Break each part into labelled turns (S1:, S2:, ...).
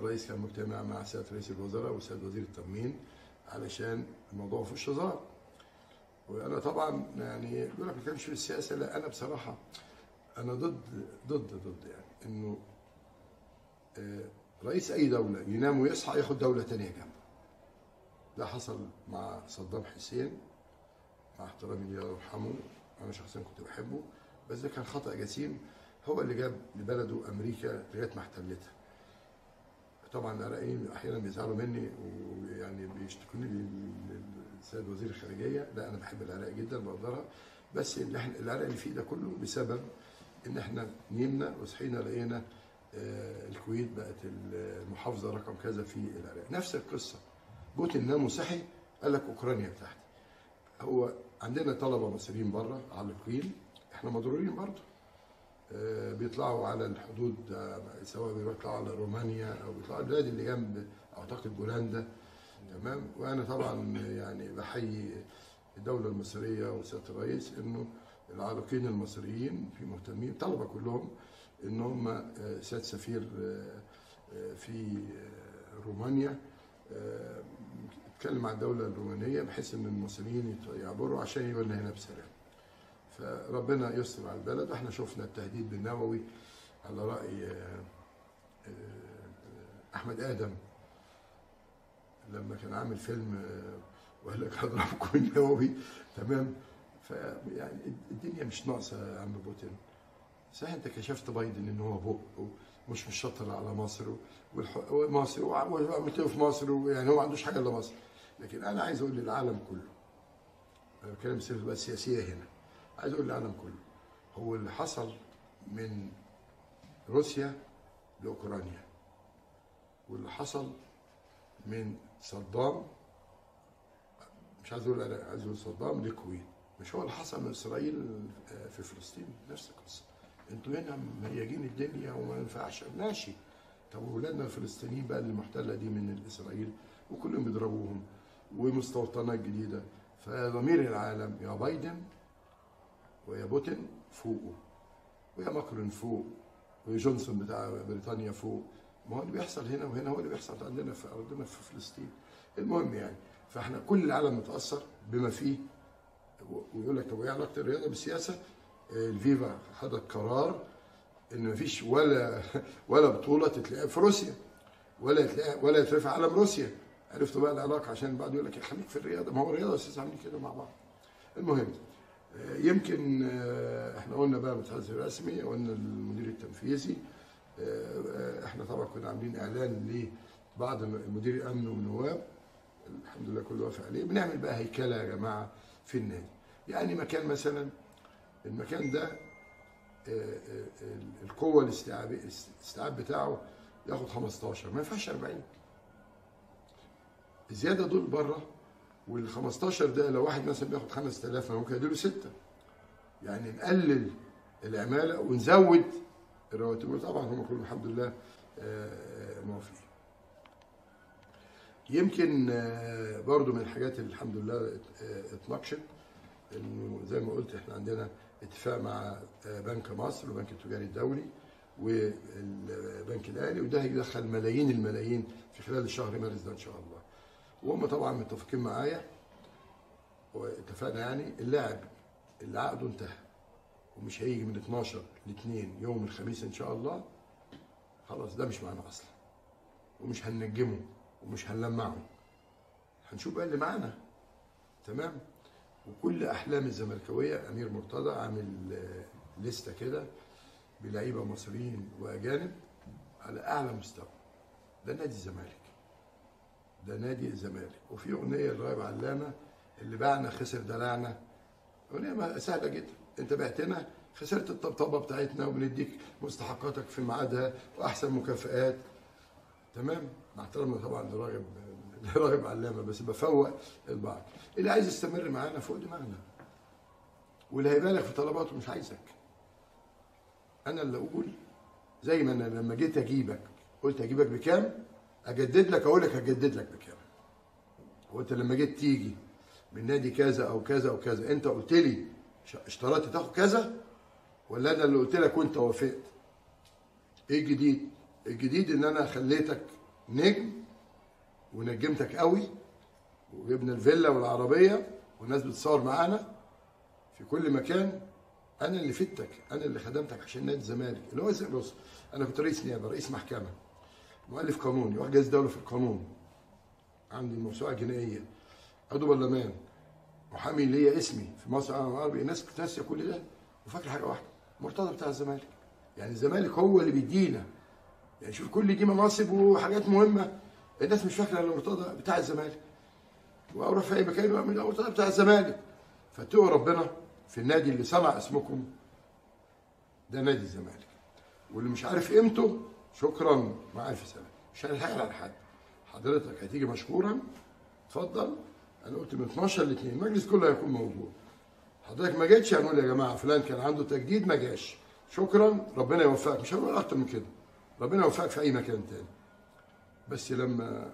S1: الرئيس كان مجتمع مع سياده رئيس الوزراء وسياده وزير التموين علشان الموضوع ما فيهوش هزار وانا طبعا يعني يقول لك ما كانش في السياسه لا انا بصراحه انا ضد ضد ضد يعني انه آه، رئيس اي دوله ينام ويصحى ياخد دوله تانية جنبه ده حصل مع صدام حسين مع احترامي ليه الله يرحمه انا شخصيا كنت بحبه بس ده كان خطا جسيم هو اللي جاب لبلده امريكا لغايه ما احتلتها طبعا العراقيين احيانا بيزعلوا مني ويعني بيشتكوني للسيد وزير الخارجيه لا انا بحب العراق جدا بقدرها بس اللي احنا العراق اللي فيه ده كله بسبب ان احنا نمنا وصحينا لقينا آه، الكويت بقت المحافظه رقم كذا في العراق نفس القصه بوتين نام وصحي قال لك اوكرانيا بتاعتي هو عندنا طلبه مصريين بره عالقين احنا مضرورين برضه آه، بيطلعوا على الحدود آه، سواء بيطلعوا على رومانيا او بيطلعوا البلاد اللي جنب اعتقد بولندا تمام وانا طبعا يعني بحيي الدوله المصريه وسياده الرئيس انه العالقين المصريين في مهتمين طلبه كلهم ان هم آه، سياده سفير آه، آه، في آه، رومانيا آه، اتكلم مع الدوله الرومانيه بحيث ان المصريين يت- يعبروا عشان يجوا لنا هنا بسلام فربنا يستر على البلد واحنا شفنا التهديد بالنووي على راي آه، آه، احمد ادم لما كان عامل فيلم آه، وقال لك هضربكم بالنووي تمام فيعني الدنيا مش ناقصه يا عم بوتين صحيح انت كشفت بايدن ان هو بق ومش مشطر على مصر والح- ومصر وع- وعملت له في مصر ويعني هو ما عندوش حاجه الا مصر لكن انا عايز اقول للعالم كله انا بتكلم سياسه بقى سياسيه هنا عايز اقول للعالم كله هو اللي حصل من روسيا لاوكرانيا واللي حصل من صدام مش عايز اقول انا عايز اقول صدام للكويت مش هو اللي حصل من اسرائيل آه، في فلسطين نفس القصه انتوا هنا مهيجين الدنيا وما ينفعش ماشي طب ولادنا الفلسطينيين بقى اللي محتله دي من اسرائيل وكلهم بيضربوهم ومستوطنات جديده فضمير العالم يا بايدن ويا بوتين فوقه ويا ماكرون فوق وجونسون بتاع بريطانيا فوق ما هو اللي بيحصل هنا وهنا هو اللي بيحصل عندنا في ارضنا في فلسطين المهم يعني فاحنا كل العالم متاثر بما فيه ويقول لك طب ايه علاقه الرياضه بالسياسه؟ آه، الفيفا خدت قرار ان مفيش ولا ولا بطوله تتلعب في روسيا ولا يتلعب ولا يترفع علم روسيا عرفتوا بقى العلاقه عشان بعد يقول لك خليك في الرياضه ما هو الرياضه اساسا عاملين كده مع بعض المهم آه، يمكن آه، احنا قلنا بقى المتحدث الرسمي قلنا المدير التنفيذي آه، آه، احنا طبعا كنا عاملين اعلان لبعض مدير الامن والنواب الحمد لله كله وافق عليه بنعمل بقى هيكله يا جماعه في النادي يعني مكان مثلا المكان ده آه، آه، آه، القوه الاستيعابيه الاستيعاب بتاعه ياخد 15 ما ينفعش 40 الزياده دول بره وال 15 ده لو واحد مثلا بياخد 5000 أنا ممكن اديله سته يعني نقلل العماله ونزود الرواتب وطبعا هم كلهم الحمد لله آه، موافقين يمكن آه، برضو من الحاجات اللي الحمد لله ات- آه، اتناقشت انه زي ما قلت احنا عندنا اتفاق مع آه، بنك مصر والبنك التجاري الدولي والبنك الاهلي وده هيدخل ملايين الملايين في خلال الشهر مارس ده ان شاء الله وهم طبعا متفقين معايا واتفقنا يعني اللاعب اللي عقده انتهى ومش هيجي من 12 ل 2 يوم الخميس ان شاء الله خلاص ده مش معانا اصلا ومش هننجمه ومش هنلمعه هنشوف بقى اللي معانا تمام وكل احلام الزملكاويه امير مرتضى عامل آه، لسته كده بلعيبه مصريين واجانب على اعلى مستوى ده نادي الزمالك ده نادي الزمالك وفي اغنيه لرايب علامه اللي باعنا خسر دلعنا اغنيه ما- سهله جدا انت بعتنا خسرت الطبطبه بتاعتنا وبنديك مستحقاتك في ميعادها واحسن مكافئات تمام مع احترامنا طبعا لراغب لراغب علامه بس بفوق البعض اللي عايز يستمر معانا فوق دماغنا واللي هيبالغ في طلباته مش عايزك انا اللي اقول زي ما انا لما جيت اجيبك قلت اجيبك بكام اجدد لك اقول لك هجدد لك بكام هو انت لما جيت تيجي من نادي كذا او كذا او كذا انت قلت لي ش- اشترطت تاخد كذا ولا انا اللي قلت لك وانت وافقت ايه الجديد الجديد ان انا خليتك نجم ونجمتك قوي وجبنا الفيلا والعربيه والناس بتصور معانا في كل مكان انا اللي فدتك انا اللي خدمتك عشان نادي الزمالك اللي هو زي بص انا كنت رئيس نيابه رئيس محكمه مؤلف قانوني وجهاز دوله في القانون عندي موسوعه جنائيه عضو برلمان محامي ليا اسمي في مصر العالم العربي الناس كانت ناسيه كل ده وفاكره حاجه واحده مرتضى بتاع الزمالك يعني الزمالك هو اللي بيدينا يعني شوف كل دي مناصب وحاجات مهمه الناس مش فاكره ان مرتضى بتاع الزمالك واروح في اي مكان يقول من مرتضى بتاع الزمالك فاتقوا ربنا في النادي اللي صنع اسمكم ده نادي الزمالك واللي مش عارف قيمته شكرا مع الف سلامه مش هنتحايل على حد حضرتك هتيجي مشكورا اتفضل انا قلت من 12 ل 2 المجلس كله هيكون موجود حضرتك ما جيتش هنقول يا جماعه فلان كان عنده تجديد ما جاش شكرا ربنا يوفقك مش هنقول اكتر من كده ربنا يوفقك في اي مكان تاني بس لما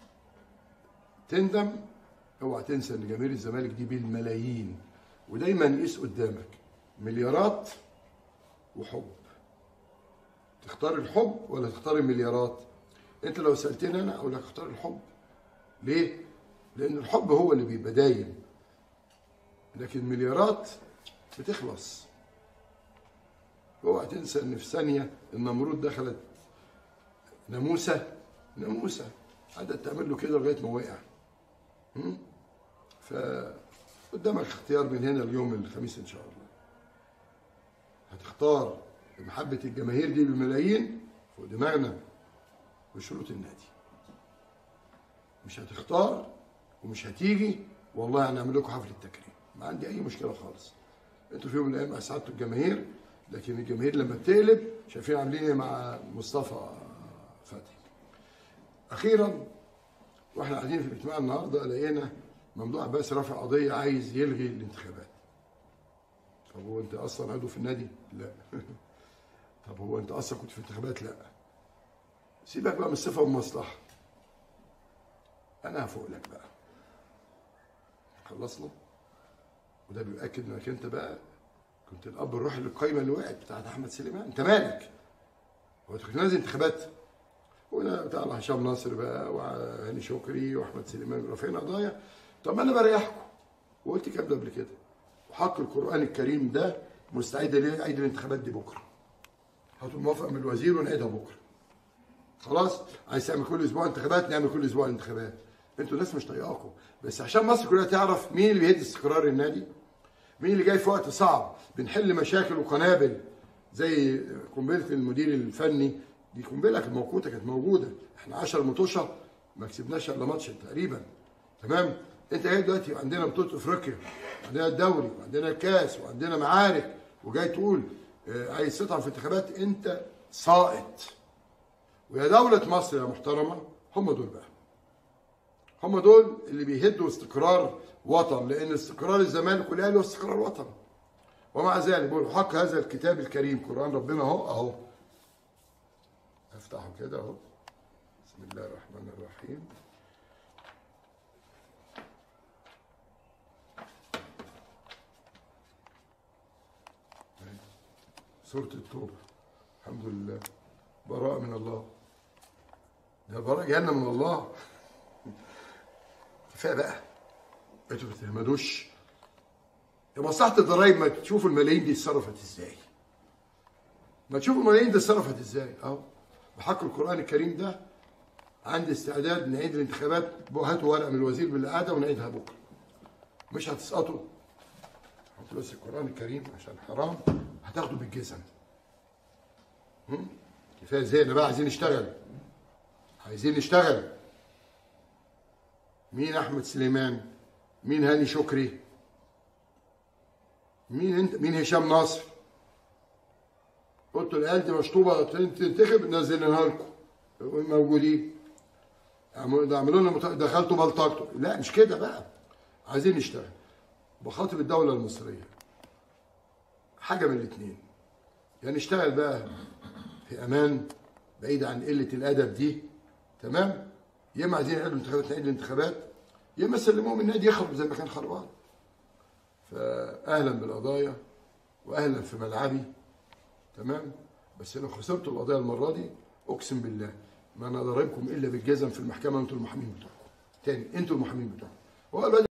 S1: تندم اوعى تنسى ان جماهير الزمالك دي بالملايين ودايما قيس قدامك مليارات وحب تختار الحب ولا تختار المليارات انت لو سالتني انا اقول لك اختار الحب ليه لان الحب هو اللي بيبقى دايم لكن المليارات بتخلص اوعى تنسى ان في ثانيه النمرود دخلت ناموسه ناموسه قعدت تعمل له كده لغايه ما وقع م? فقدامك اختيار من هنا اليوم الخميس ان شاء الله هتختار محبة الجماهير دي بالملايين فوق دماغنا بشروط النادي مش هتختار ومش هتيجي والله هنعمل لكم حفلة تكريم ما عندي أي مشكلة خالص انتوا في يوم من الأيام أسعدتوا الجماهير لكن الجماهير لما بتقلب شايفين عاملين ايه مع مصطفى فتحي أخيرا واحنا قاعدين في الاجتماع النهارده لقينا ممدوح عباس رافع قضية عايز يلغي الانتخابات طب هو انت اصلا عضو في النادي؟ لا طب هو انت اصلا كنت في انتخابات؟ لا سيبك بقى من الصفه والمصلحه انا هفوق لك بقى خلصنا وده بيؤكد انك انت بقى كنت الاب الروحي للقايمه اللي وقعت بتاعت احمد سليمان انت مالك هو انت كنت نازل انتخابات وهنا بتاع هشام ناصر بقى وهاني شكري واحمد سليمان رافعين قضايا طب ما انا بريحكم وقلت الكلام ده قبل كده وحق القران الكريم ده مستعد ليه عيد الانتخابات دي بكره هاتوا موافقه من الوزير ونعيدها بكره خلاص عايز تعمل كل اسبوع انتخابات نعمل كل اسبوع انتخابات انتوا ناس مش طايقاكم بس عشان مصر كلها تعرف مين اللي بيهد استقرار النادي مين اللي جاي في وقت صعب بنحل مشاكل وقنابل زي قنبله المدير الفني دي قنبله كانت موقوته كانت موجوده احنا 10 مطوشه ما كسبناش الا ماتش تقريبا تمام انت جاي دلوقتي عندنا بطوله افريقيا وعندنا الدوري وعندنا الكاس وعندنا معارك وجاي تقول اه عايز تطعن في انتخابات انت ساقط ويا دولة مصر يا محترمة هم دول بقى هم دول اللي بيهدوا استقرار وطن لان استقرار الزمالك والاهلي هو استقرار وطن ومع ذلك بقول حق هذا الكتاب الكريم قران ربنا اهو اهو افتحه كده اهو بسم الله الرحمن الرحيم سورة التوبة الحمد لله براءة من الله ده براءة جاية من الله كفاية بقى انتوا ما تهمدوش يا مصلحة الضرايب ما تشوفوا الملايين دي اتصرفت ازاي ما تشوفوا الملايين دي اتصرفت ازاي اهو بحق القرآن الكريم ده عندي استعداد نعيد الانتخابات هاتوا ورقة من الوزير بالقعدة ونعيدها بكرة مش هتسقطوا حطوا بس القرآن الكريم عشان حرام هتاخدوا بالجزم كفايه زينا بقى عايزين نشتغل عايزين نشتغل مين احمد سليمان مين هاني شكري مين انت مين هشام ناصر قلت العيال دي مشطوبه تنتخب نزلناها لكم موجودين اعملوا لنا دخلتوا بلطجتوا لا مش كده بقى عايزين نشتغل بخاطب الدوله المصريه حاجه من الاثنين يا يعني نشتغل بقى في امان بعيد عن قله الادب دي تمام يا اما عايزين يعملوا انتخابات نعيد الانتخابات يا اما سلموهم النادي يخرب زي ما كان خربان فاهلا بالقضايا واهلا في ملعبي تمام بس لو خسرتوا القضايا المره دي اقسم بالله ما انا ضاربكم الا بالجزم في المحكمه انتوا المحامين بتوعكم تاني انتوا المحامين بتوعكم هو الواد